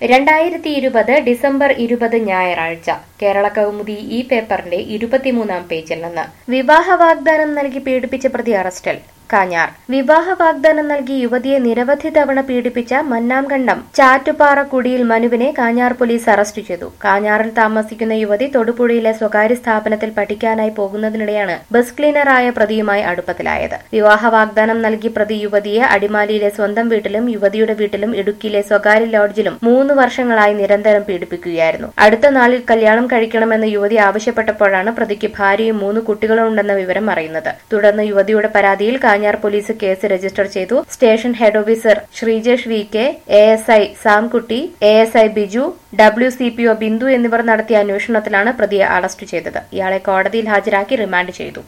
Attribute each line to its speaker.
Speaker 1: രണ്ടായിരത്തി ഇരുപത് ഡിസംബർ ഇരുപത് ഞായറാഴ്ച കേരള കൗമുദി ഈ പേപ്പറിന്റെ ഇരുപത്തിമൂന്നാം പേജിൽ നിന്ന് വിവാഹ വാഗ്ദാനം നൽകി പീഡിപ്പിച്ച പ്രതി അറസ്റ്റിൽ കാഞ്ഞാർ വിവാഹ വാഗ്ദാനം നൽകി യുവതിയെ നിരവധി തവണ പീഡിപ്പിച്ച മന്നാംകണ്ടം ചാറ്റുപാറ കുടിയിൽ മനുവിനെ കാഞ്ഞാർ പോലീസ് അറസ്റ്റ് ചെയ്തു കാഞ്ഞാറിൽ താമസിക്കുന്ന യുവതി തൊടുപുഴയിലെ സ്വകാര്യ സ്ഥാപനത്തിൽ പഠിക്കാനായി പോകുന്നതിനിടെയാണ് ബസ് ക്ലീനറായ പ്രതിയുമായി അടുപ്പത്തിലായത് വിവാഹ വാഗ്ദാനം നൽകി പ്രതി യുവതിയെ അടിമാലിയിലെ സ്വന്തം വീട്ടിലും യുവതിയുടെ വീട്ടിലും ഇടുക്കിയിലെ സ്വകാര്യ ലോഡ്ജിലും മൂന്ന് വർഷങ്ങളായി നിരന്തരം പീഡിപ്പിക്കുകയായിരുന്നു അടുത്ത നാളിൽ കല്യാണം കഴിക്കണമെന്ന് യുവതി ആവശ്യപ്പെട്ടപ്പോഴാണ് പ്രതിക്ക് ഭാര്യയും മൂന്ന് കുട്ടികളും ഉണ്ടെന്ന വിവരം അറിയുന്നത് തുടർന്ന് യുവതിയുടെ പരാതിയിൽ കാഞ്ഞാർ പോലീസ് കേസ് രജിസ്റ്റർ ചെയ്തു station head officer Sreejesh V K A S I Samkutty A S I Biju W C P O Bindu എന്നിവർ നടത്തിയ അന്വേഷണത്തിലാണ് പ്രതിയെ അറസ്റ്റ് ചെയ്തത് ഇയാളെ കോടതിയിൽ ഹാജരാക്കി റിമാൻഡ് ചെയ്തു